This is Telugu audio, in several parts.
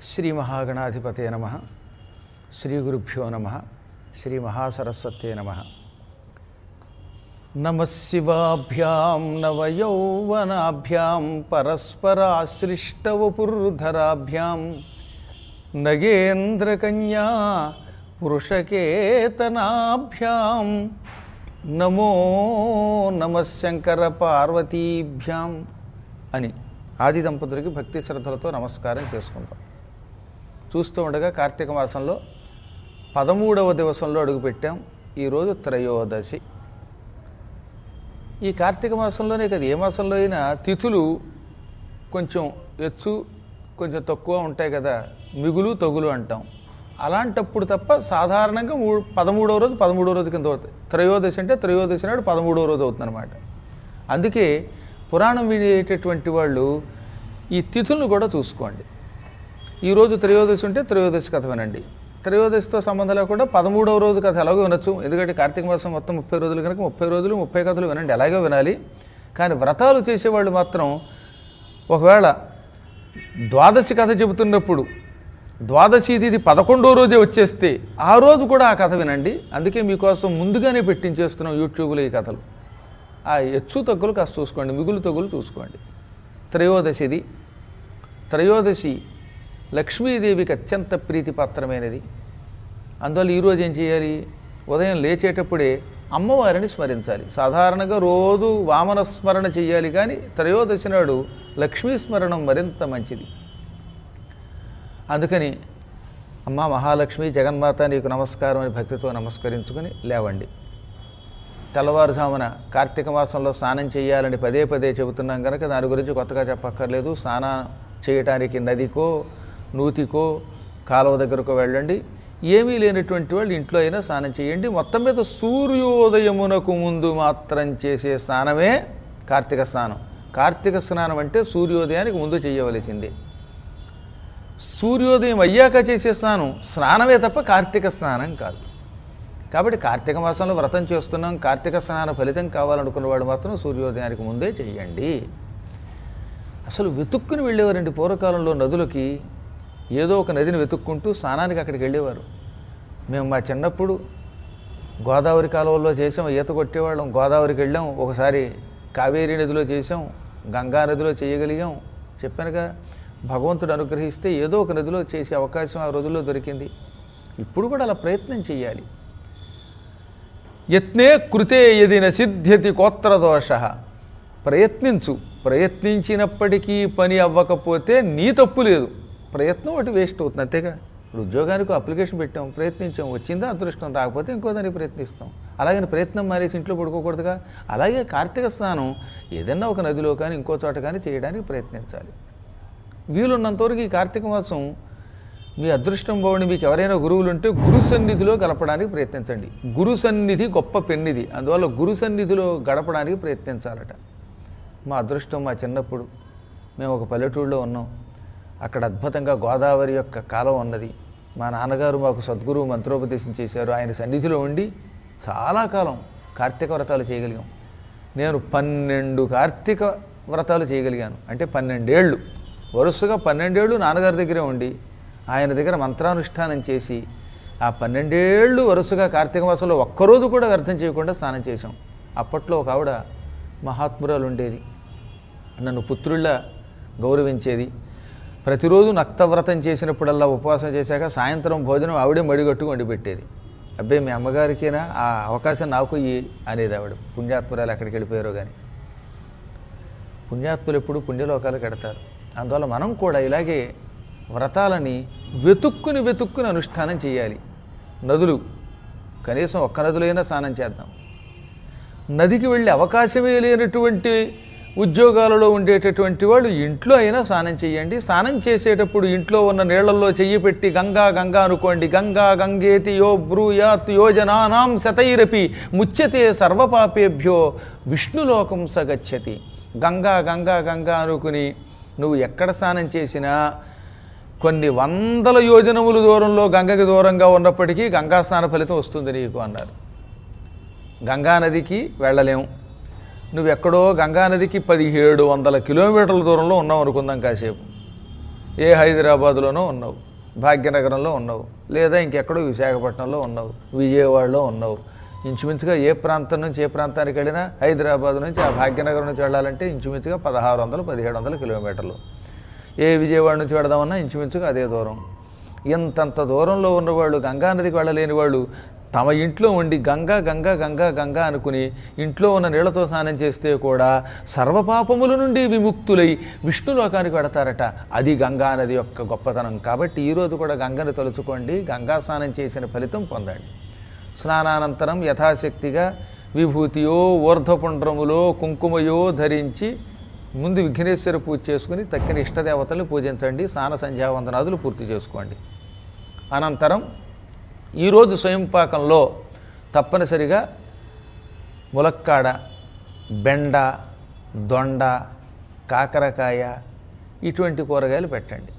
శ్రీ మహాగణాధిపతే నమ శ్రీ గురుభ్యో నమ శ్రీ మహాసరస్వతే నమ నమ శివాభ్యాం నవయౌవనాభ్యాం పరస్పరాశ్లిష్టవపుర్ధరాభ్యాం నగేంద్రకన్యా వృషకేతనాభ్యాం నమో నమ శంకర పార్వతీభ్యాం అని ఆది దంపతులకి భక్తి శ్రద్ధలతో నమస్కారం చేసుకుందాం చూస్తూ ఉండగా కార్తీక మాసంలో పదమూడవ దివసంలో అడుగుపెట్టాం ఈరోజు త్రయోదశి ఈ కార్తీక మాసంలోనే కదా ఏ మాసంలో అయినా తిథులు కొంచెం ఎచ్చు కొంచెం తక్కువ ఉంటాయి కదా మిగులు తగులు అంటాం అలాంటప్పుడు తప్ప సాధారణంగా మూ పదమూడవ రోజు పదమూడవ రోజు కింద అవుతాయి త్రయోదశి అంటే త్రయోదశి నాడు పదమూడవ రోజు అవుతుందన్నమాట అందుకే పురాణం వినేటటువంటి వాళ్ళు ఈ తిథులను కూడా చూసుకోండి ఈరోజు త్రయోదశి ఉంటే త్రయోదశి కథ వినండి త్రయోదశితో సంబంధం లేకుండా పదమూడవ రోజు కథ ఎలాగో వినొచ్చు ఎందుకంటే కార్తీక మాసం మొత్తం ముప్పై రోజులు కనుక ముప్పై రోజులు ముప్పై కథలు వినండి ఎలాగో వినాలి కానీ వ్రతాలు చేసేవాళ్ళు మాత్రం ఒకవేళ ద్వాదశి కథ చెబుతున్నప్పుడు ద్వాదశి తిథి పదకొండో రోజే వచ్చేస్తే ఆ రోజు కూడా ఆ కథ వినండి అందుకే మీకోసం ముందుగానే పెట్టించేస్తున్నాం యూట్యూబ్లో ఈ కథలు ఆ ఎచ్చు తగ్గులు కాస్త చూసుకోండి మిగులు తగ్గులు చూసుకోండి త్రయోదశిది త్రయోదశి లక్ష్మీదేవికి అత్యంత ప్రీతిపాత్రమైనది అందువల్ల ఈరోజు ఏం చేయాలి ఉదయం లేచేటప్పుడే అమ్మవారిని స్మరించాలి సాధారణంగా రోజు వామన స్మరణ చేయాలి కానీ త్రయోదశి నాడు లక్ష్మీ స్మరణం మరింత మంచిది అందుకని అమ్మ మహాలక్ష్మి జగన్మాత నీకు నమస్కారం అని భక్తితో నమస్కరించుకొని లేవండి తెల్లవారుజామున కార్తీక మాసంలో స్నానం చేయాలని పదే పదే చెబుతున్నాం కనుక దాని గురించి కొత్తగా చెప్పక్కర్లేదు స్నానం చేయటానికి నదికో నూతికో కాలువ దగ్గరకు వెళ్ళండి ఏమీ లేనటువంటి వాళ్ళు ఇంట్లో అయినా స్నానం చేయండి మొత్తం మీద సూర్యోదయమునకు ముందు మాత్రం చేసే స్నానమే కార్తీక స్నానం కార్తీక స్నానం అంటే సూర్యోదయానికి ముందు చేయవలసిందే సూర్యోదయం అయ్యాక చేసే స్నానం స్నానమే తప్ప కార్తీక స్నానం కాదు కాబట్టి కార్తీక మాసంలో వ్రతం చేస్తున్నాం కార్తీక స్నాన ఫలితం కావాలనుకున్న వాడు మాత్రం సూర్యోదయానికి ముందే చెయ్యండి అసలు వెతుక్కుని వెళ్ళేవారండి పూర్వకాలంలో నదులకి ఏదో ఒక నదిని వెతుక్కుంటూ స్నానానికి అక్కడికి వెళ్ళేవారు మేము మా చిన్నప్పుడు గోదావరి కాలువల్లో చేసాం ఈత కొట్టేవాళ్ళం గోదావరికి వెళ్ళాం ఒకసారి కావేరీ నదిలో చేసాం గంగా నదిలో చేయగలిగాం చెప్పానుగా భగవంతుడు అనుగ్రహిస్తే ఏదో ఒక నదిలో చేసే అవకాశం ఆ రోజుల్లో దొరికింది ఇప్పుడు కూడా అలా ప్రయత్నం చేయాలి యత్నే కృతే యది నసిద్ధ్యతి కోత్రదోష ప్రయత్నించు ప్రయత్నించినప్పటికీ పని అవ్వకపోతే నీ తప్పు లేదు ప్రయత్నం ఒకటి వేస్ట్ అవుతుంది అంతేగా ఇప్పుడు ఉద్యోగానికి అప్లికేషన్ పెట్టాం ప్రయత్నించాం వచ్చిందా అదృష్టం రాకపోతే ఇంకో దానికి ప్రయత్నిస్తాం అలాగని ప్రయత్నం మానేసి ఇంట్లో పడుకోకూడదుగా అలాగే కార్తీక స్నానం ఏదైనా ఒక నదిలో కానీ ఇంకో చోట కానీ చేయడానికి ప్రయత్నించాలి వీలున్నంతవరకు ఈ కార్తీక మాసం మీ అదృష్టం బాగుండి మీకు ఎవరైనా గురువులు ఉంటే గురు సన్నిధిలో గడపడానికి ప్రయత్నించండి గురు సన్నిధి గొప్ప పెన్నిది అందువల్ల గురు సన్నిధిలో గడపడానికి ప్రయత్నించాలట మా అదృష్టం మా చిన్నప్పుడు మేము ఒక పల్లెటూరులో ఉన్నాం అక్కడ అద్భుతంగా గోదావరి యొక్క కాలం ఉన్నది మా నాన్నగారు మాకు సద్గురువు మంత్రోపదేశం చేశారు ఆయన సన్నిధిలో ఉండి చాలా కాలం కార్తీక వ్రతాలు చేయగలిగాం నేను పన్నెండు కార్తీక వ్రతాలు చేయగలిగాను అంటే పన్నెండేళ్ళు వరుసగా పన్నెండేళ్ళు నాన్నగారి దగ్గరే ఉండి ఆయన దగ్గర మంత్రానుష్ఠానం చేసి ఆ పన్నెండేళ్ళు వరుసగా కార్తీక మాసంలో ఒక్కరోజు కూడా వ్యర్థం చేయకుండా స్నానం చేశాం అప్పట్లో ఒక ఆవిడ మహాత్మురాలు ఉండేది నన్ను పుత్రుళ్ళ గౌరవించేది ప్రతిరోజు నక్తవ్రతం చేసినప్పుడల్లా ఉపవాసం చేశాక సాయంత్రం భోజనం ఆవిడే మడిగట్టుకు వండి పెట్టేది అబ్బాయి మీ అమ్మగారికేనా ఆ అవకాశం నాకు ఈ అనేది ఆవిడ పుణ్యాత్మురాలు ఎక్కడికి వెళ్ళిపోయారో కానీ పుణ్యాత్ములు ఎప్పుడు పుణ్యలోకాలు కడతారు అందువల్ల మనం కూడా ఇలాగే వ్రతాలని వెతుక్కుని వెతుక్కుని అనుష్ఠానం చేయాలి నదులు కనీసం ఒక్క నదులైనా స్నానం చేద్దాం నదికి వెళ్ళే అవకాశమే లేనటువంటి ఉద్యోగాలలో ఉండేటటువంటి వాళ్ళు ఇంట్లో అయినా స్నానం చేయండి స్నానం చేసేటప్పుడు ఇంట్లో ఉన్న నీళ్లలో చెయ్యి పెట్టి గంగా గంగా అనుకోండి గంగా గంగేతి యో బ్రూయాత్ యోజనానాం శతైరపి ముచ్యతే సర్వపాపేభ్యో విష్ణులోకం సగచ్చతి గంగా గంగా గంగా అనుకుని నువ్వు ఎక్కడ స్నానం చేసినా కొన్ని వందల యోజనముల దూరంలో గంగకి దూరంగా ఉన్నప్పటికీ గంగా స్నాన ఫలితం వస్తుంది నీకు అన్నారు గంగా నదికి వెళ్ళలేము నువ్వు ఎక్కడో గంగా నదికి పదిహేడు వందల కిలోమీటర్ల దూరంలో ఉన్నావు అనుకుందాం కాసేపు ఏ హైదరాబాదులోనో ఉన్నావు భాగ్యనగరంలో ఉన్నావు లేదా ఇంకెక్కడో విశాఖపట్నంలో ఉన్నావు విజయవాడలో ఉన్నావు ఇంచుమించుగా ఏ ప్రాంతం నుంచి ఏ ప్రాంతానికి వెళ్ళినా హైదరాబాద్ నుంచి ఆ భాగ్యనగరం నుంచి వెళ్ళాలంటే ఇంచుమించుగా పదహారు వందలు పదిహేడు వందల కిలోమీటర్లు ఏ విజయవాడ నుంచి వెళదామన్నా ఇంచుమించుగా అదే దూరం ఇంతంత దూరంలో ఉన్నవాళ్ళు గంగా నదికి వెళ్ళలేని వాళ్ళు తమ ఇంట్లో ఉండి గంగా గంగా గంగా గంగా అనుకుని ఇంట్లో ఉన్న నీళ్లతో స్నానం చేస్తే కూడా సర్వపాపముల నుండి విముక్తులై విష్ణులోకానికి వెడతారట అది గంగా నది యొక్క గొప్పతనం కాబట్టి ఈరోజు కూడా గంగని తలుచుకోండి గంగా స్నానం చేసిన ఫలితం పొందండి స్నానానంతరం యథాశక్తిగా విభూతియో ఊర్ధ్వపుండ్రములో కుంకుమయో ధరించి ముందు విఘ్నేశ్వర పూజ చేసుకుని తక్కిన ఇష్టదేవతలు పూజించండి స్నాన సంధ్యావందనాదులు పూర్తి చేసుకోండి అనంతరం ఈరోజు స్వయంపాకంలో తప్పనిసరిగా ములక్కాడ బెండ దొండ కాకరకాయ ఇటువంటి కూరగాయలు పెట్టండి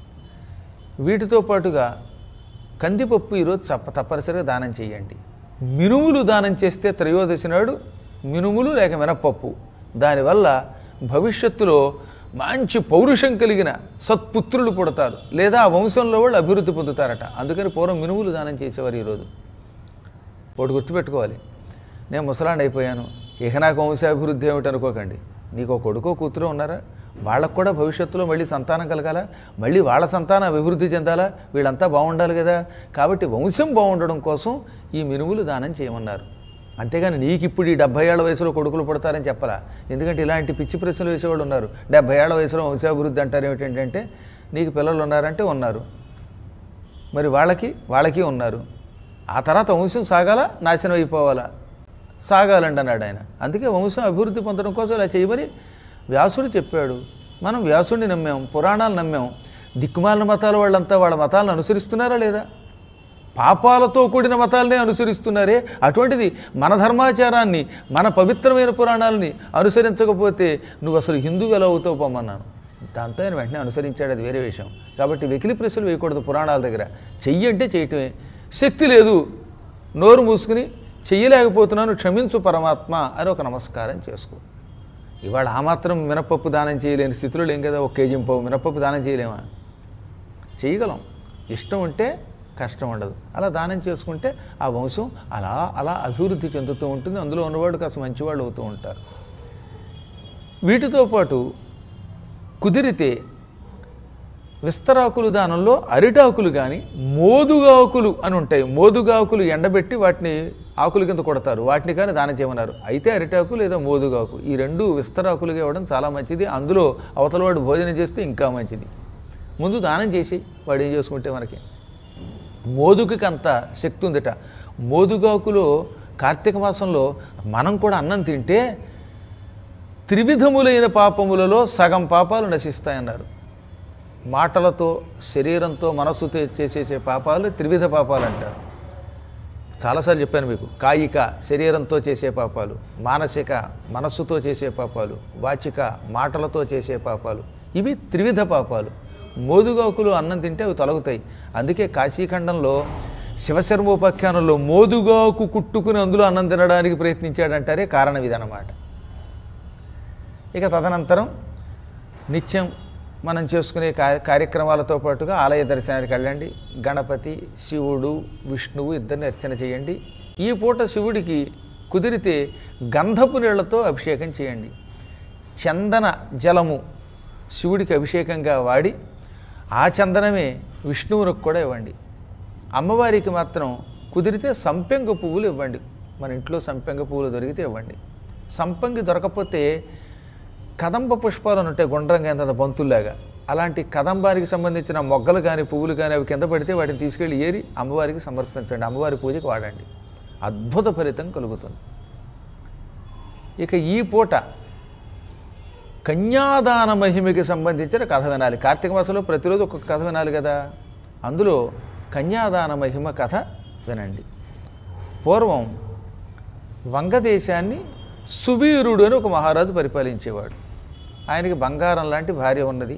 వీటితో పాటుగా కందిపప్పు ఈరోజు తప్ప తప్పనిసరిగా దానం చేయండి మినుములు దానం చేస్తే త్రయోదశి నాడు మినుములు లేక మినప్పప్పు దానివల్ల భవిష్యత్తులో మంచి పౌరుషం కలిగిన సత్పుత్రులు పుడతారు లేదా ఆ వంశంలో వాళ్ళు అభివృద్ధి పొందుతారట అందుకని పూర్వం మినుములు దానం చేసేవారు ఈరోజు ఒకటి గుర్తుపెట్టుకోవాలి నేను ముసలాండి అయిపోయాను ఇక నాకు వంశాభివృద్ధి ఏమిటి అనుకోకండి నీకు ఒక కొడుకో కూతురు ఉన్నారా వాళ్ళకు కూడా భవిష్యత్తులో మళ్ళీ సంతానం కలగాల మళ్ళీ వాళ్ళ సంతానం అభివృద్ధి చెందాలా వీళ్ళంతా బాగుండాలి కదా కాబట్టి వంశం బాగుండడం కోసం ఈ మినుములు దానం చేయమన్నారు అంతేగాని నీకు ఇప్పుడు ఈ డెబ్బై ఏళ్ల వయసులో కొడుకులు పుడతారని చెప్పలా ఎందుకంటే ఇలాంటి పిచ్చి ప్రశ్నలు వేసేవాళ్ళు ఉన్నారు డెబ్బై ఏళ్ల వయసులో వంశాభివృద్ధి అంటారు ఏమిటంటే నీకు పిల్లలు ఉన్నారంటే ఉన్నారు మరి వాళ్ళకి వాళ్ళకి ఉన్నారు ఆ తర్వాత వంశం సాగాల నాశనం అయిపోవాలా సాగాలండి అన్నాడు ఆయన అందుకే వంశం అభివృద్ధి పొందడం కోసం ఇలా చేయమని వ్యాసుడు చెప్పాడు మనం వ్యాసుడిని నమ్మాం పురాణాలు నమ్మాం దిక్కుమాలిన మతాల వాళ్ళంతా వాళ్ళ మతాలను అనుసరిస్తున్నారా లేదా పాపాలతో కూడిన మతాలనే అనుసరిస్తున్నారే అటువంటిది మన ధర్మాచారాన్ని మన పవిత్రమైన పురాణాలని అనుసరించకపోతే నువ్వు అసలు హిందువు ఎలా అవుతావు పొమ్మన్నాను దాంతో ఆయన వెంటనే అనుసరించాడు అది వేరే విషయం కాబట్టి వెకిలి ప్రశ్నలు వేయకూడదు పురాణాల దగ్గర చెయ్యి అంటే చేయటమే శక్తి లేదు నోరు మూసుకుని చెయ్యలేకపోతున్నాను క్షమించు పరమాత్మ అని ఒక నమస్కారం చేసుకో ఇవాళ ఆ మాత్రం మినపప్పు దానం చేయలేని స్థితిలో లేం కదా ఒక కేజీ పప్పు మినపప్పు దానం చేయలేమా చేయగలం ఇష్టం ఉంటే కష్టం ఉండదు అలా దానం చేసుకుంటే ఆ వంశం అలా అలా అభివృద్ధి చెందుతూ ఉంటుంది అందులో ఉన్నవాడు కాస్త మంచివాళ్ళు అవుతూ ఉంటారు వీటితో పాటు కుదిరితే విస్తరాకులు దానంలో అరిటాకులు కానీ మోదుగాకులు అని ఉంటాయి మోదుగాకులు ఎండబెట్టి వాటిని ఆకుల కింద కొడతారు వాటిని కానీ దానం చేయమన్నారు అయితే అరిటాకు లేదా మోదుగాకు ఈ రెండు విస్తరాకులుగా ఇవ్వడం చాలా మంచిది అందులో అవతల వాడు భోజనం చేస్తే ఇంకా మంచిది ముందు దానం చేసి వాడు ఏం చేసుకుంటే మనకి మోదుగుకి అంత శక్తి ఉందట మోదుగాకులో కార్తీక మాసంలో మనం కూడా అన్నం తింటే త్రివిధములైన పాపములలో సగం పాపాలు నశిస్తాయన్నారు మాటలతో శరీరంతో మనస్సుతో చేసేసే పాపాలు త్రివిధ పాపాలు అంటారు చాలాసార్లు చెప్పాను మీకు కాయిక శరీరంతో చేసే పాపాలు మానసిక మనస్సుతో చేసే పాపాలు వాచిక మాటలతో చేసే పాపాలు ఇవి త్రివిధ పాపాలు మోదుగాకులు అన్నం తింటే అవి తొలగుతాయి అందుకే కాశీఖండంలో శివశర్మోపాఖ్యానంలో మోదుగాకు కుట్టుకుని అందులో అన్నం తినడానికి ప్రయత్నించాడంటారే కారణం ఇదన్నమాట ఇక తదనంతరం నిత్యం మనం చేసుకునే కార్య కార్యక్రమాలతో పాటుగా ఆలయ దర్శనానికి వెళ్ళండి గణపతి శివుడు విష్ణువు ఇద్దరిని అర్చన చేయండి ఈ పూట శివుడికి కుదిరితే గంధపు నీళ్లతో అభిషేకం చేయండి చందన జలము శివుడికి అభిషేకంగా వాడి ఆ చందనమే విష్ణువునికి కూడా ఇవ్వండి అమ్మవారికి మాత్రం కుదిరితే సంపెంగ పువ్వులు ఇవ్వండి మన ఇంట్లో సంపెంగ పువ్వులు దొరికితే ఇవ్వండి సంపంగి దొరకపోతే కదంబ పుష్పాలు అని ఉంటాయి గుండ్రంగా ఎంత బంతుల్లాగా అలాంటి కదంబానికి సంబంధించిన మొగ్గలు కానీ పువ్వులు కానీ అవి కింద పడితే వాటిని తీసుకెళ్ళి ఏరి అమ్మవారికి సమర్పించండి అమ్మవారి పూజకి వాడండి అద్భుత ఫలితం కలుగుతుంది ఇక ఈ పూట కన్యాదాన మహిమకి సంబంధించిన కథ వినాలి కార్తీక మాసంలో ప్రతిరోజు ఒక్కొక్క కథ వినాలి కదా అందులో కన్యాదాన మహిమ కథ వినండి పూర్వం వంగదేశాన్ని సువీరుడు అని ఒక మహారాజు పరిపాలించేవాడు ఆయనకి బంగారం లాంటి భార్య ఉన్నది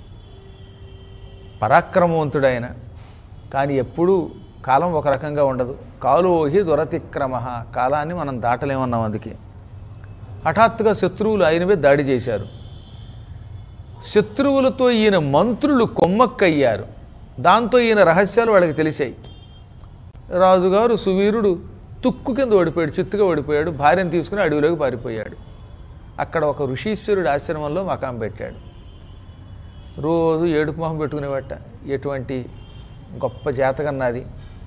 పరాక్రమవంతుడైన కానీ ఎప్పుడూ కాలం ఒక రకంగా ఉండదు కాలోహి దురతిక్రమ కాలాన్ని మనం దాటలేమన్నాం అందుకే హఠాత్తుగా శత్రువులు ఆయన మీద దాడి చేశారు శత్రువులతో ఈయన మంత్రులు కొమ్మక్కయ్యారు దాంతో ఈయన రహస్యాలు వాళ్ళకి తెలిసాయి రాజుగారు సువీరుడు తుక్కు కింద ఓడిపోయాడు చిత్తుగా ఓడిపోయాడు భార్యను తీసుకుని అడవిలోకి పారిపోయాడు అక్కడ ఒక ఋషీశ్వరుడు ఆశ్రమంలో మకాం పెట్టాడు రోజు ఏడుపు మొహం పెట్టుకునేవాట ఎటువంటి గొప్ప జాతకన్నది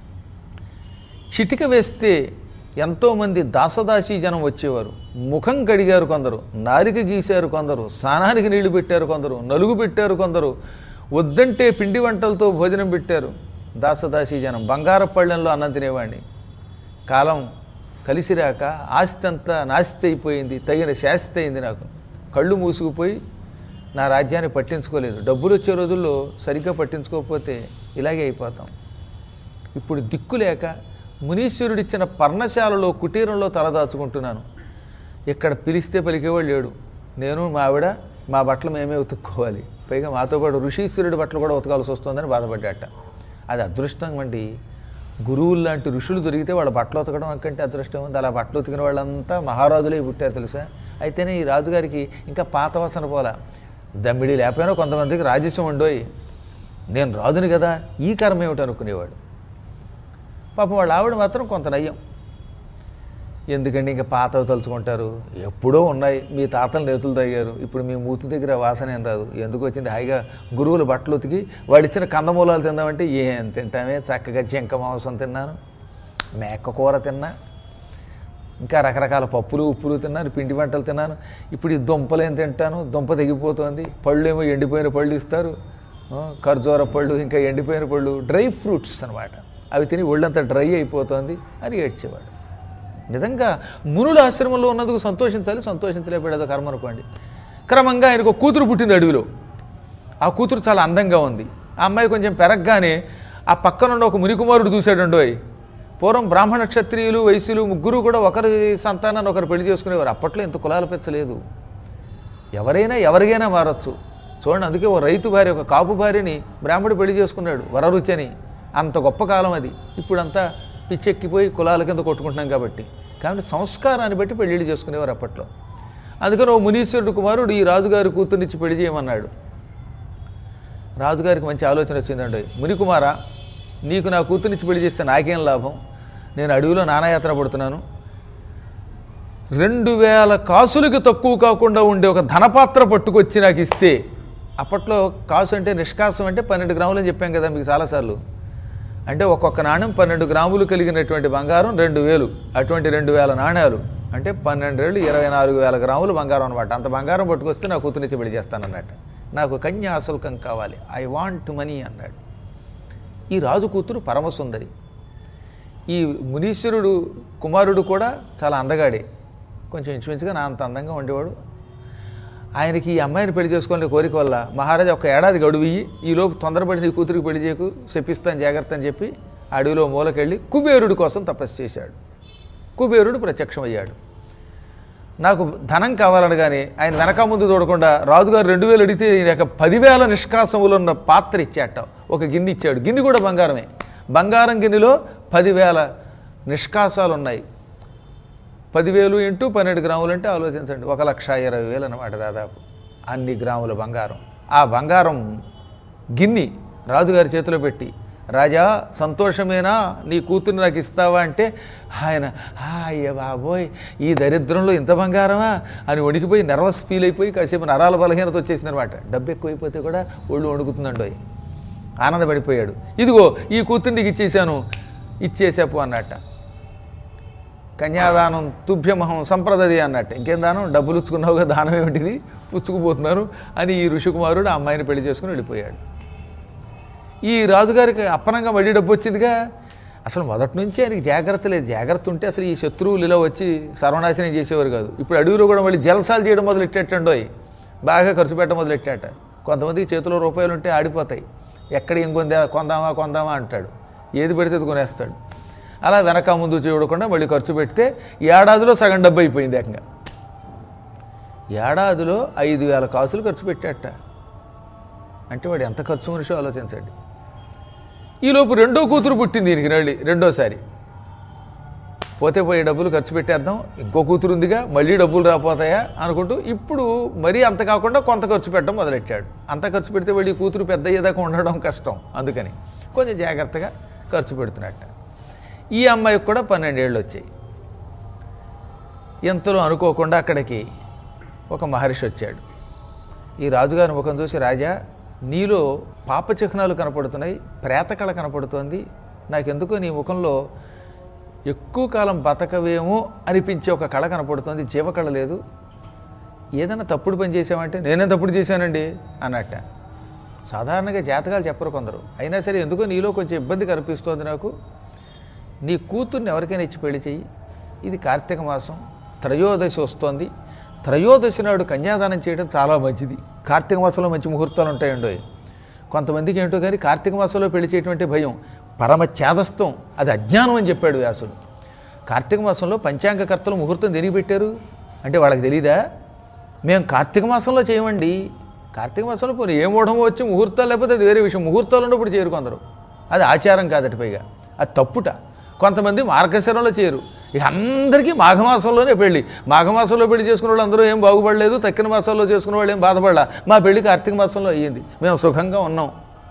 చిటిక వేస్తే ఎంతోమంది దాసదాసీ జనం వచ్చేవారు ముఖం కడిగారు కొందరు నారిక గీశారు కొందరు స్నానానికి నీళ్లు పెట్టారు కొందరు నలుగు పెట్టారు కొందరు వద్దంటే పిండి వంటలతో భోజనం పెట్టారు దాసదాసీ జనం బంగారపు పళ్ళెంలో అన్నం తినేవాడిని కాలం కలిసిరాక ఆస్తి అంతా నాస్తి అయిపోయింది తగిన శాస్తి అయింది నాకు కళ్ళు మూసుకుపోయి నా రాజ్యాన్ని పట్టించుకోలేదు డబ్బులు వచ్చే రోజుల్లో సరిగ్గా పట్టించుకోకపోతే ఇలాగే అయిపోతాం ఇప్పుడు దిక్కు లేక మునీశ్వరుడిచ్చిన పర్ణశాలలో కుటీరంలో తలదాచుకుంటున్నాను ఇక్కడ పిలిస్తే పలికేవాడు లేడు నేను మా ఆవిడ మా బట్టలు మేమే ఉతుక్కోవాలి పైగా మాతో పాటు ఋషీశ్వరుడి బట్టలు కూడా ఉతకాల్సి వస్తుందని బాధపడ్డాట అది అదృష్టం అండి గురువులు లాంటి ఋషులు దొరికితే వాళ్ళ బట్టలు ఉతకడం అంకంటే అదృష్టం ఉంది అలా బట్టలు ఉతికిన వాళ్ళంతా మహారాజులే పుట్టారు తెలుసా అయితేనే ఈ రాజుగారికి ఇంకా పాత వాసన పోలా దమ్మిడి లేకపోయినా కొంతమందికి రాజస్యం ఉండోయి నేను రాజుని కదా ఈ కర్మ ఏమిటి అనుకునేవాడు పాపం వాళ్ళ ఆవిడ మాత్రం కొంత నయ్యం ఎందుకండి ఇంకా పాతవి తలుచుకుంటారు ఎప్పుడో ఉన్నాయి మీ తాతలు నేతులు తాగారు ఇప్పుడు మీ మూతి దగ్గర వాసన ఏం రాదు ఎందుకు వచ్చింది హాయిగా గురువులు బట్టలు ఉతికి వాడు ఇచ్చిన కందమూలాలు తిందామంటే ఏం తింటామే చక్కగా జింక మాంసం తిన్నాను మేక కూర తిన్నా ఇంకా రకరకాల పప్పులు ఉప్పులు తిన్నాను పిండి వంటలు తిన్నాను ఇప్పుడు ఈ దుంపలు ఏం తింటాను దుంప తెగిపోతుంది పళ్ళు ఏమో ఎండిపోయిన పళ్ళు ఇస్తారు ఆ, ఖర్జూర పళ్ళు ఇంకా ఎండిపోయిన పళ్ళు డ్రై ఫ్రూట్స్ అన్నమాట అవి తిని ఒళ్ళంతా డ్రై అయిపోతుంది అని ఏడ్చేవాడు నిజంగా మునుల ఆశ్రమంలో ఉన్నందుకు సంతోషించాలి సంతోషించలేకపోయాడు అదో కర్మ అనుకోండి క్రమంగా ఆయనకు ఒక కూతురు పుట్టింది అడవిలో ఆ కూతురు చాలా అందంగా ఉంది ఆ అమ్మాయి కొంచెం పెరగగానే ఆ పక్కనున్న ఒక మునికుమారుడు చూశాడండోయ్ పూర్వం బ్రాహ్మణ క్షత్రియులు వైశ్యులు ముగ్గురు కూడా ఒకరి సంతానాన్ని ఒకరు పెళ్లి చేసుకునేవారు అప్పట్లో ఇంత కులాల పెచ్చలేదు ఎవరైనా ఎవరికైనా మారచ్చు చూడండి అందుకే ఓ రైతు భార్య ఒక కాపు భార్యని బ్రాహ్మడు పెళ్లి చేసుకున్నాడు వరరుచి అని అంత గొప్ప కాలం అది ఇప్పుడంతా పిచ్చెక్కిపోయి కులాల కింద కొట్టుకుంటున్నాం కాబట్టి కాబట్టి సంస్కారాన్ని బట్టి పెళ్ళిళ్ళు చేసుకునేవారు అప్పట్లో అందుకని ఓ మునీశ్వరుడు కుమారుడు ఈ రాజుగారి కూతుర్నిచ్చి పెళ్లి చేయమన్నాడు రాజుగారికి మంచి ఆలోచన వచ్చిందండి మునికుమార నీకు నా కూతుర్నిచ్చి పెళ్లి చేస్తే నాకేం లాభం నేను అడవిలో నానాయాత్ర పడుతున్నాను రెండు వేల కాసులకి తక్కువ కాకుండా ఉండే ఒక ధనపాత్ర పట్టుకొచ్చి నాకు ఇస్తే అప్పట్లో కాసు అంటే నిష్కాసం అంటే పన్నెండు గ్రాములు అని చెప్పాం కదా మీకు చాలాసార్లు అంటే ఒక్కొక్క నాణ్యం పన్నెండు గ్రాములు కలిగినటువంటి బంగారం రెండు వేలు అటువంటి రెండు వేల నాణ్యాలు అంటే పన్నెండు వేలు ఇరవై నాలుగు వేల గ్రాములు బంగారం అనమాట అంత బంగారం పట్టుకొస్తే నా కూతురునిచ్చి పెళ్లి చేస్తానన్నట్టు నాకు కన్యాశుల్కం కావాలి ఐ వాంట్ మనీ అన్నాడు ఈ రాజు కూతురు పరమసుందరి ఈ మునీశ్వరుడు కుమారుడు కూడా చాలా అందగాడే కొంచెం ఇంచుమించుగా నా అంత అందంగా ఉండేవాడు ఆయనకి ఈ అమ్మాయిని పెళ్లి చేసుకోవాలనే కోరిక వల్ల మహారాజా ఒక ఏడాది గడువు ఇయ్యి ఈలోపు తొందరపడి నీ కూతురికి పెళ్లి చేయకు చెప్పిస్తాను జాగ్రత్త అని చెప్పి అడవిలో మూలకెళ్ళి కుబేరుడి కోసం తపస్సు చేశాడు కుబేరుడు ప్రత్యక్షమయ్యాడు నాకు ధనం కావాలనగానే ఆయన వెనక ముందు చూడకుండా రాజుగారు రెండు వేలు అడిగితే ఈయన యొక్క పదివేల నిష్కాసములు ఉన్న పాత్ర ఇచ్చాట ఒక గిన్నె ఇచ్చాడు గిన్నె కూడా బంగారమే బంగారం గిన్నెలో పదివేల నిష్కాసాలు ఉన్నాయి పదివేలు ఇంటూ పన్నెండు గ్రాములు అంటే ఆలోచించండి ఒక లక్ష ఇరవై వేలు అనమాట దాదాపు అన్ని గ్రాముల బంగారం ఆ బంగారం గిన్ని రాజుగారి చేతిలో పెట్టి రాజా సంతోషమేనా నీ కూతురు నాకు ఇస్తావా అంటే ఆయన "ఆ, అయ్య బాబోయ్ ఈ దరిద్రంలో ఇంత బంగారమా అని వణికిపోయి నర్వస్ ఫీల్ అయిపోయి కాసేపు నరాల బలహీనత వచ్చేసింది అనమాట డబ్బు ఎక్కువైపోతే కూడా ఒళ్ళు వణుకుతుందండో ఆనందపడిపోయాడు ఇదిగో ఈ కూతురు నీకు ఇచ్చేసాను ఇచ్చేసాపు అన్నట్ట కన్యాదానం తుభ్యమహం సంప్రదది అన్నట్టు ఇంకేం దానం డబ్బులు ఇచ్చుకున్నావుగా దానం ఏమిటిది పుచ్చుకుపోతున్నారు అని ఈ ఋషికుమారుడు ఆ అమ్మాయిని పెళ్లి చేసుకుని వెళ్ళిపోయాడు ఈ రాజుగారికి అప్పనంగా వడ్డీ డబ్బు వచ్చిందిగా అసలు మొదటి నుంచి ఆయనకి జాగ్రత్త లేదు జాగ్రత్త ఉంటే అసలు ఈ శత్రువులు ఇలా వచ్చి సర్వనాశనం చేసేవారు కాదు ఇప్పుడు అడవిలో కూడా మళ్ళీ జలసాలు చేయడం మొదలెట్టేటండోయ్ బాగా ఖర్చు పెట్టడం మొదలెట్టాట కొంతమందికి చేతిలో రూపాయలు ఉంటే ఆడిపోతాయి ఎక్కడ ఏం కొందా కొందామా కొందామా అంటాడు ఏది పెడితే అది కొనేస్తాడు అలా వెనక ముందు చూడకుండా మళ్ళీ ఖర్చు పెడితే ఏడాదిలో సగం డబ్బు అయిపోయింది ఏకంగా ఏడాదిలో ఐదు వేల కాసులు ఖర్చు పెట్టాట అంటే వాడు ఎంత ఖర్చు మనిషో ఆలోచించండి ఈలోపు రెండో కూతురు పుట్టింది దీనికి నళ్ళి రెండోసారి పోతే పోయే డబ్బులు ఖర్చు పెట్టేద్దాం ఇంకో కూతురు ఉందిగా మళ్ళీ డబ్బులు రాపోతాయా అనుకుంటూ ఇప్పుడు మరీ అంత కాకుండా కొంత ఖర్చు పెట్టడం మొదలెట్టాడు అంత ఖర్చు పెడితే మళ్ళీ కూతురు పెద్ద అయ్యేదాకా ఉండడం కష్టం అందుకని కొంచెం జాగ్రత్తగా ఖర్చు పెడుతున్నట్ట ఈ అమ్మాయికి కూడా పన్నెండేళ్ళు వచ్చాయి ఎంతలో అనుకోకుండా అక్కడికి ఒక మహర్షి వచ్చాడు ఈ రాజుగారి ముఖం చూసి రాజా నీలో పాప చిహ్నాలు కనపడుతున్నాయి ప్రేతకళ కనపడుతోంది నాకెందుకో నీ ముఖంలో ఎక్కువ కాలం బతకవేమో అనిపించే ఒక కళ కనపడుతోంది జీవకళ లేదు ఏదైనా తప్పుడు పని చేసావంటే నేనేం తప్పుడు చేశానండి అన్నట్ట సాధారణంగా జాతకాలు చెప్పరు కొందరు అయినా సరే ఎందుకో నీలో కొంచెం ఇబ్బంది కనిపిస్తోంది నాకు నీ కూతుర్ని ఎవరికైనా ఇచ్చి పెళ్లి చెయ్యి ఇది కార్తీక మాసం త్రయోదశి వస్తోంది త్రయోదశి నాడు కన్యాదానం చేయడం చాలా మంచిది కార్తీక మాసంలో మంచి ముహూర్తాలు ఉంటాయండో కొంతమందికి ఏంటో కానీ కార్తీక మాసంలో పెళ్లి చేయటువంటి భయం పరమ చేదస్తం అది అజ్ఞానం అని చెప్పాడు వ్యాసుడు కార్తీక మాసంలో పంచాంగకర్తలు ముహూర్తం దేనికి పెట్టారు అంటే వాళ్ళకి తెలీదా మేము కార్తీక మాసంలో చేయమండి కార్తీక మాసంలో పోనీ ఏ మూఢమో వచ్చి ముహూర్తాలు లేకపోతే అది వేరే విషయం ముహూర్తాలు ఉన్నప్పుడు చేయరు కొందరు అది ఆచారం కాదట పైగా అది తప్పుట కొంతమంది మార్గశిరంలో చేయరు ఇక అందరికీ మాఘమాసంలోనే పెళ్ళి మాఘమాసంలో పెళ్లి చేసుకున్న వాళ్ళు అందరూ ఏం బాగుపడలేదు తక్కిన మాసాల్లో చేసుకున్న వాళ్ళు ఏం బాధపడలా మా పెళ్లి కార్తీక మాసంలో అయ్యింది మేము సుఖంగా ఉన్నాం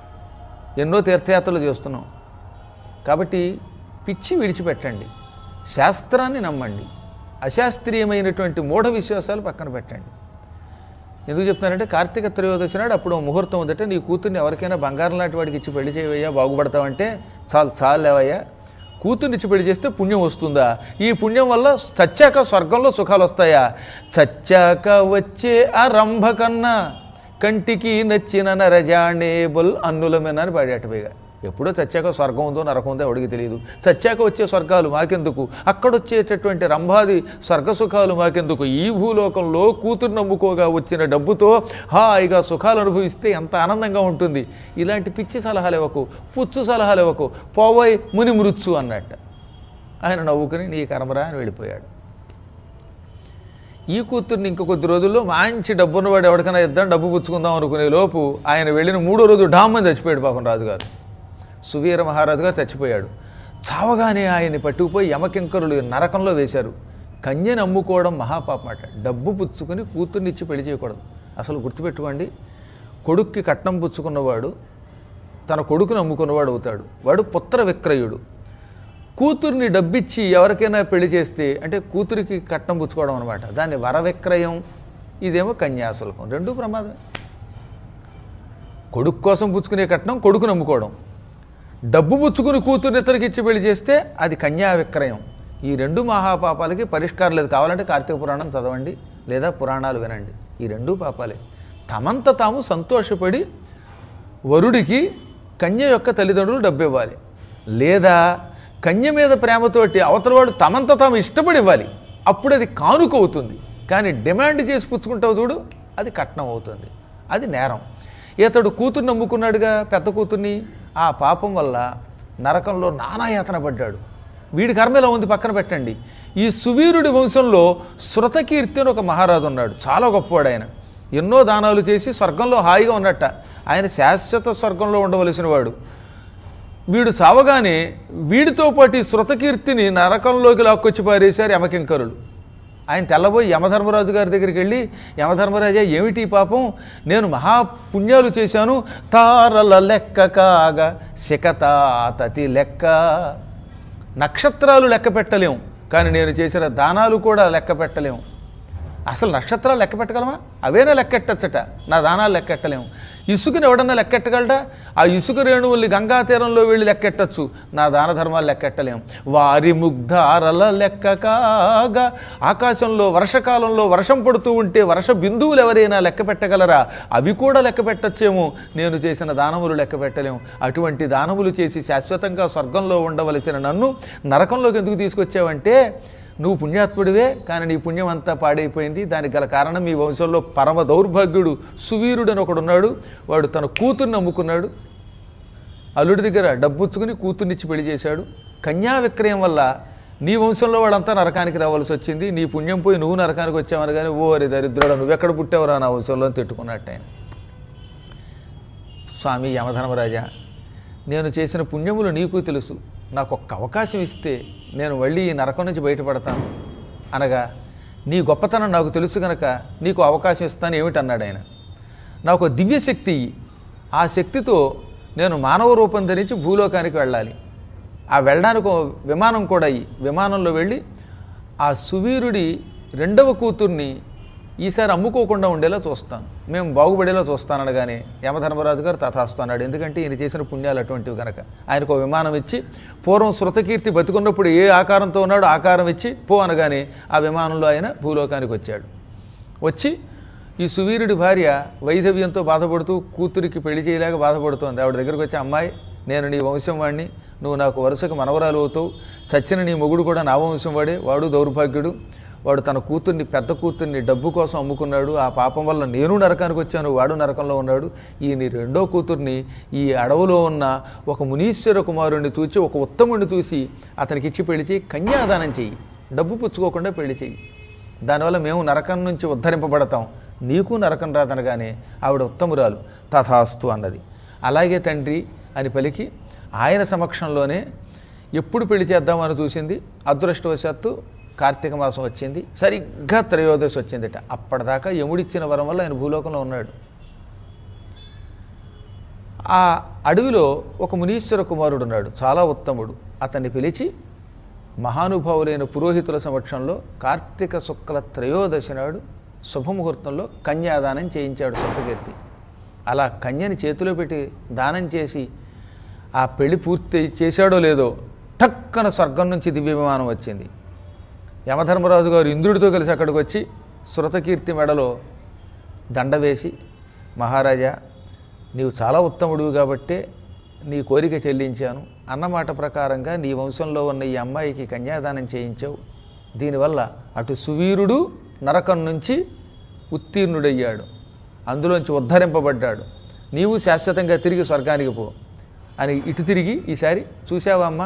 ఎన్నో తీర్థయాత్రలు చేస్తున్నాం కాబట్టి పిచ్చి విడిచిపెట్టండి శాస్త్రాన్ని నమ్మండి అశాస్త్రీయమైనటువంటి మూఢ విశ్వాసాలు పక్కన పెట్టండి ఎందుకు చెప్తున్నానంటే కార్తీక త్రయోదశి నాడు అప్పుడు ఓ ముహూర్తం ఉందట నీ కూతుర్ని ఎవరికైనా బంగారం లాంటి వాడికి ఇచ్చి పెళ్లి చేయవయ్యా బాగుపడతావంటే చాలు చాలు లేవయ్యా కూతుర్ని ఇచ్చి పెళ్లి చేస్తే పుణ్యం వస్తుందా ఈ పుణ్యం వల్ల చచ్చాక స్వర్గంలో సుఖాలు వస్తాయా చచ్చాక వచ్చే ఆ రంభ కన్నా కంటికి నచ్చిన నరజాణేబుల్ అన్నులమేనా అని పాడాట పైగా ఎప్పుడో చచ్చాక స్వర్గం ఉందో నరకం ఉందో ఎవడికి తెలియదు చచ్చాక వచ్చే స్వర్గాలు మాకెందుకు అక్కడ వచ్చేటటువంటి రంభాది స్వర్గ సుఖాలు మాకెందుకు ఈ భూలోకంలో కూతురు నమ్ముకోగా వచ్చిన డబ్బుతో హాయిగా సుఖాలు అనుభవిస్తే ఎంత ఆనందంగా ఉంటుంది ఇలాంటి పిచ్చి సలహాలు ఇవ్వకు పుచ్చు సలహాలు ఇవ్వకు పోవోయ్ ముని మృత్సు అన్నట్ట ఆయన నవ్వుకుని నీ కర్మరా అని వెళ్ళిపోయాడు ఈ కూతుర్ని ఇంక కొద్ది రోజుల్లో మంచి డబ్బున్నవాడు ఎవరికైనా ఇద్దాం డబ్బు పుచ్చుకుందాం అనుకునే లోపు ఆయన వెళ్ళిన మూడో రోజు డామ్మని చచ్చిపోయాడు పాపం రాజుగారు సువీర మహారాజు గారు చచ్చిపోయాడు చావగానే ఆయన్ని పట్టుకుపోయి యమకింకరులు నరకంలో వేశారు కన్యని అమ్ముకోవడం మహాపాపం అట డబ్బు పుచ్చుకొని కూతుర్నిచ్చి పెళ్లి చేయకూడదు అసలు గుర్తుపెట్టుకోండి కొడుక్కి కట్నం పుచ్చుకున్నవాడు తన కొడుకుని అమ్ముకున్నవాడు అవుతాడు వాడు పుత్ర విక్రయుడు కూతుర్ని డబ్బిచ్చి ఎవరికైనా పెళ్లి చేస్తే అంటే కూతురికి కట్నం పుచ్చుకోవడం అనమాట దాన్ని వర విక్రయం ఇదేమో కన్యాశుల్కం రెండూ ప్రమాదం కొడుకు కోసం పుచ్చుకునే కట్నం కొడుకు నమ్ముకోవడం డబ్బు పుచ్చుకుని కూతురు ఇతరికి ఇచ్చి పెళ్లి చేస్తే అది కన్యా విక్రయం ఈ రెండు మహాపాపాలకి పరిష్కారం లేదు కావాలంటే కార్తీక పురాణం చదవండి లేదా పురాణాలు వినండి ఈ రెండు పాపాలే తమంత తాము సంతోషపడి వరుడికి కన్య యొక్క తల్లిదండ్రులు డబ్బు ఇవ్వాలి లేదా కన్య మీద ప్రేమతోటి అవతలవాడు తమంత తాము ఇష్టపడి ఇవ్వాలి అప్పుడు అది కానుక అవుతుంది కానీ డిమాండ్ చేసి పుచ్చుకుంటావు చూడు అది కట్నం అవుతుంది అది నేరం ఇతడు కూతుర్ని నమ్ముకున్నాడుగా పెద్ద కూతుర్ని ఆ పాపం వల్ల నరకంలో నానాయాతన పడ్డాడు వీడి కర్మ ఎలా ఉంది పక్కన పెట్టండి ఈ సువీరుడి వంశంలో శృతకీర్తి అని ఒక మహారాజు ఉన్నాడు చాలా గొప్పవాడు ఆయన ఎన్నో దానాలు చేసి స్వర్గంలో హాయిగా ఉన్నట్ట ఆయన శాశ్వత స్వర్గంలో ఉండవలసిన వాడు వీడు చావగానే వీడితో పాటు ఈ శృతకీర్తిని నరకంలోకి లాక్కొచ్చి పారేశారు యమకింకరులు ఆయన తెల్లబోయి యమధర్మరాజు గారి దగ్గరికి వెళ్ళి యమధర్మరాజా ఏమిటి ఈ పాపం నేను మహాపుణ్యాలు చేశాను తారల లెక్క కాగా శిఖతాతతి లెక్క నక్షత్రాలు లెక్క పెట్టలేం కానీ నేను చేసిన దానాలు కూడా లెక్క పెట్టలేం అసలు నక్షత్రాలు లెక్క పెట్టగలమా అవేనా లెక్కెట్టచ్చట నా దానాలు లెక్కెట్టలేము ఇసుకని ఎవడన్నా లెక్కెట్టగలడా ఆ ఇసుక రేణువుల్ని గంగా తీరంలో వెళ్ళి లెక్కెట్టచ్చు నా దాన ధర్మాలు లెక్కెట్టలేం వారి ముగ్ధారల లెక్క కాగా ఆకాశంలో వర్షకాలంలో వర్షం పడుతూ ఉంటే వర్ష బిందువులు ఎవరైనా లెక్క పెట్టగలరా అవి కూడా లెక్క పెట్టచ్చేమో నేను చేసిన దానములు లెక్క పెట్టలేము అటువంటి దానములు చేసి శాశ్వతంగా స్వర్గంలో ఉండవలసిన నన్ను నరకంలోకి ఎందుకు తీసుకొచ్చావంటే నువ్వు పుణ్యాత్ముడివే కానీ నీ పుణ్యం అంతా పాడైపోయింది దానికి గల కారణం మీ వంశంలో పరమ దౌర్భాగ్యుడు సువీరుడు అని ఒకడున్నాడు వాడు తన కూతుర్ని అమ్ముకున్నాడు అల్లుడి దగ్గర డబ్బుచ్చుకుని కూతుర్నిచ్చి పెళ్లి చేశాడు కన్యా విక్రయం వల్ల నీ వంశంలో వాడంతా నరకానికి రావాల్సి వచ్చింది నీ పుణ్యం పోయి నువ్వు నరకానికి వచ్చావని కానీ ఓ అరే దరిద్రుడు నువ్వెక్కడ పుట్టావురా నా వంశంలో అని తిట్టుకున్నట్టు ఆయన స్వామి యమధర్మరాజా నేను చేసిన పుణ్యములు నీకు తెలుసు నాకు ఒక్క అవకాశం ఇస్తే నేను మళ్ళీ ఈ నరకం నుంచి బయటపడతాను అనగా నీ గొప్పతనం నాకు తెలుసు కనుక నీకు అవకాశం ఇస్తాను ఏమిటన్నాడు ఆయన నాకు ఒక దివ్యశక్తి ఇయ్యి. ఆ శక్తితో నేను మానవ రూపం ధరించి భూలోకానికి వెళ్ళాలి ఆ వెళ్ళడానికి ఒక విమానం కూడా అయ్యి విమానంలో వెళ్ళి ఆ సువీరుడి రెండవ కూతుర్ని ఈసారి అమ్ముకోకుండా ఉండేలా చూస్తాను మేము బాగుపడేలా చూస్తాననగానే యమధర్మరాజు గారు తథాస్తు అన్నాడు ఎందుకంటే ఈయన చేసిన పుణ్యాలు అటువంటివి కనుక ఆయనకు ఒక విమానం ఇచ్చి పూర్వం శృతకీర్తి బతుకున్నప్పుడు ఏ ఆకారంతో ఉన్నాడో ఆకారం ఇచ్చి పో అనగానే ఆ విమానంలో ఆయన భూలోకానికి వచ్చాడు వచ్చి ఈ సువీరుడి భార్య వైధవ్యంతో బాధపడుతూ కూతురికి పెళ్లి చేయలేక బాధపడుతోంది ఆవిడ దగ్గరకు వచ్చి అమ్మాయి నేను నీ వంశం వాడిని నువ్వు నాకు వరుసకు మనవరాలు అవుతావు చచ్చిన నీ మొగుడు కూడా నా వంశం వాడే వాడు దౌర్భాగ్యుడు వాడు తన కూతుర్ని పెద్ద కూతుర్ని డబ్బు కోసం అమ్ముకున్నాడు ఆ పాపం వల్ల నేను నరకానికి వచ్చాను వాడు నరకంలో ఉన్నాడు ఈ నీ రెండో కూతుర్ని ఈ అడవులో ఉన్న ఒక మునీశ్వర కుమారుణ్ణి చూచి ఒక ఉత్తముడిని చూసి అతనికి ఇచ్చి పెళ్లి చేయి కన్యాదానం చెయ్యి డబ్బు పుచ్చుకోకుండా పెళ్లి చెయ్యి దానివల్ల మేము నరకం నుంచి ఉద్ధరింపబడతాం నీకు నరకం రాదనగానే ఆవిడ ఉత్తమురాలు తథాస్తు అన్నది అలాగే తండ్రి అని పలికి ఆయన సమక్షంలోనే ఎప్పుడు పెళ్లి చేద్దామని చూసింది అదృష్టవశాత్తు కార్తీక మాసం వచ్చింది సరిగ్గా త్రయోదశి వచ్చిందట అప్పటిదాకా యముడిచ్చిన వరం వల్ల ఆయన భూలోకంలో ఉన్నాడు ఆ అడవిలో ఒక మునీశ్వర కుమారుడు ఉన్నాడు చాలా ఉత్తముడు అతన్ని పిలిచి మహానుభావులైన పురోహితుల సమక్షంలో కార్తీక శుక్ల త్రయోదశి నాడు శుభముహూర్తంలో కన్యాదానం చేయించాడు సప్తకీర్తి అలా కన్యని చేతిలో పెట్టి దానం చేసి ఆ పెళ్లి పూర్తి చేశాడో లేదో టక్కన స్వర్గం నుంచి దివ్య విమానం వచ్చింది యమధర్మరాజు గారు ఇంద్రుడితో కలిసి అక్కడికి వచ్చి శృతకీర్తి మెడలో దండ వేసి మహారాజా నీవు చాలా ఉత్తముడివి కాబట్టే నీ కోరిక చెల్లించాను అన్నమాట ప్రకారంగా నీ వంశంలో ఉన్న ఈ అమ్మాయికి కన్యాదానం చేయించావు దీనివల్ల అటు సువీరుడు నరకం నుంచి ఉత్తీర్ణుడయ్యాడు అందులోంచి ఉద్ధరింపబడ్డాడు నీవు శాశ్వతంగా తిరిగి స్వర్గానికి పో అని ఇటు తిరిగి ఈసారి చూసావా అమ్మా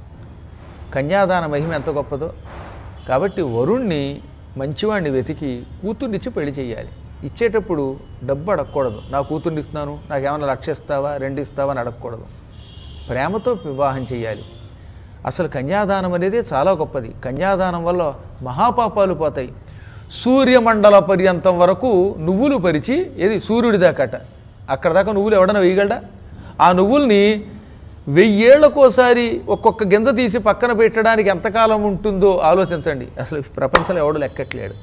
కన్యాదాన మహిమ ఎంత గొప్పదో కాబట్టి వరుణ్ణి మంచివాడిని వెతికి కూతుర్నిచ్చి పెళ్లి చేయాలి ఇచ్చేటప్పుడు డబ్బు అడగకూడదు నా కూతుర్ని ఇస్తున్నాను నాకేమైనా లక్ష ఇస్తావా రెండు ఇస్తావా అని అడగకూడదు ప్రేమతో వివాహం చేయాలి అసలు కన్యాదానం అనేది చాలా గొప్పది కన్యాదానం వల్ల మహాపాపాలు పోతాయి సూర్యమండల పర్యంతం వరకు నువ్వులు పరిచి ఏది సూర్యుడి దాకాట అక్కడ దాకా నువ్వులు ఎవడన్నా వేయగలడా ఆ నువ్వుల్ని వెయ్యేళ్లకోసారి ఒక్కొక్క గింజ తీసి పక్కన పెట్టడానికి ఎంతకాలం ఉంటుందో ఆలోచించండి అసలు ఈ ప్రపంచంలో ఎవడు లెక్కట్లేడు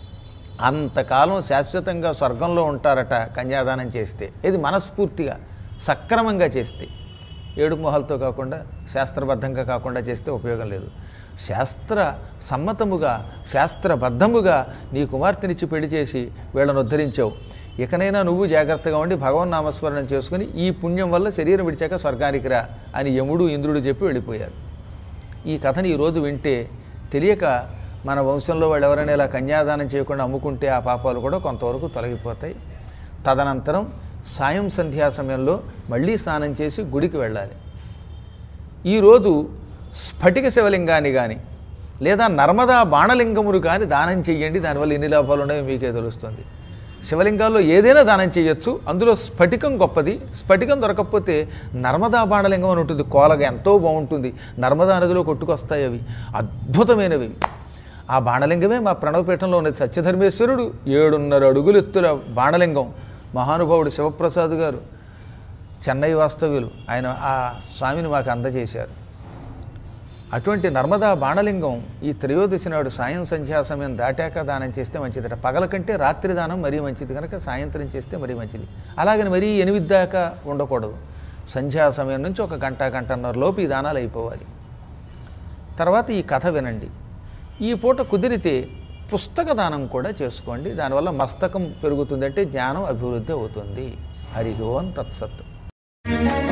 అంతకాలం శాశ్వతంగా స్వర్గంలో ఉంటారట కన్యాదానం చేస్తే ఇది మనస్ఫూర్తిగా సక్రమంగా చేస్తే ఏడు మొహాలతో కాకుండా శాస్త్రబద్ధంగా కాకుండా చేస్తే ఉపయోగం లేదు శాస్త్ర సమ్మతముగా శాస్త్రబద్ధముగా నీ కుమార్తెనిచ్చి పెళ్లి చేసి వీళ్ళను ఉద్ధరించావు ఇకనైనా నువ్వు జాగ్రత్తగా ఉండి భగవన్ నామస్మరణం చేసుకుని ఈ పుణ్యం వల్ల శరీరం విడిచాక స్వర్గానికి రా అని యముడు ఇంద్రుడు చెప్పి వెళ్ళిపోయారు ఈ కథని ఈరోజు వింటే తెలియక మన వంశంలో వాళ్ళు ఎవరైనా ఇలా కన్యాదానం చేయకుండా అమ్ముకుంటే ఆ పాపాలు కూడా కొంతవరకు తొలగిపోతాయి తదనంతరం సాయం సంధ్యా సమయంలో మళ్ళీ స్నానం చేసి గుడికి వెళ్ళాలి ఈరోజు స్ఫటిక శివలింగాన్ని కానీ లేదా నర్మదా బాణలింగమును కానీ దానం చెయ్యండి దానివల్ల ఎన్ని లాభాలు ఉన్నాయో మీకే తెలుస్తుంది శివలింగాల్లో ఏదైనా దానం చేయొచ్చు అందులో స్ఫటికం గొప్పది స్ఫటికం దొరకకపోతే నర్మదా బాణలింగం అని ఉంటుంది కోలగా ఎంతో బాగుంటుంది నర్మదా నదిలో కొట్టుకొస్తాయి అవి అద్భుతమైనవి ఆ బాణలింగమే మా ప్రణవపీఠంలో ఉన్నది సత్యధర్మేశ్వరుడు ఏడున్నర అడుగులు ఎత్తుల బాణలింగం మహానుభావుడు శివప్రసాద్ గారు చెన్నై వాస్తవ్యులు ఆయన ఆ స్వామిని మాకు అందజేశారు అటువంటి నర్మదా బాణలింగం ఈ త్రయోదశి నాడు సాయం సంధ్యా సమయం దాటాక దానం చేస్తే మంచిదట పగల కంటే రాత్రి దానం మరీ మంచిది కనుక సాయంత్రం చేస్తే మరీ మంచిది అలాగని మరీ ఎనిమిది దాకా ఉండకూడదు సంధ్యా సమయం నుంచి ఒక గంట గంటన్నర లోపు ఈ దానాలు అయిపోవాలి తర్వాత ఈ కథ వినండి ఈ పూట కుదిరితే పుస్తక దానం కూడా చేసుకోండి దానివల్ల మస్తకం పెరుగుతుందంటే జ్ఞానం అభివృద్ధి అవుతుంది హరి ఓం తత్సత్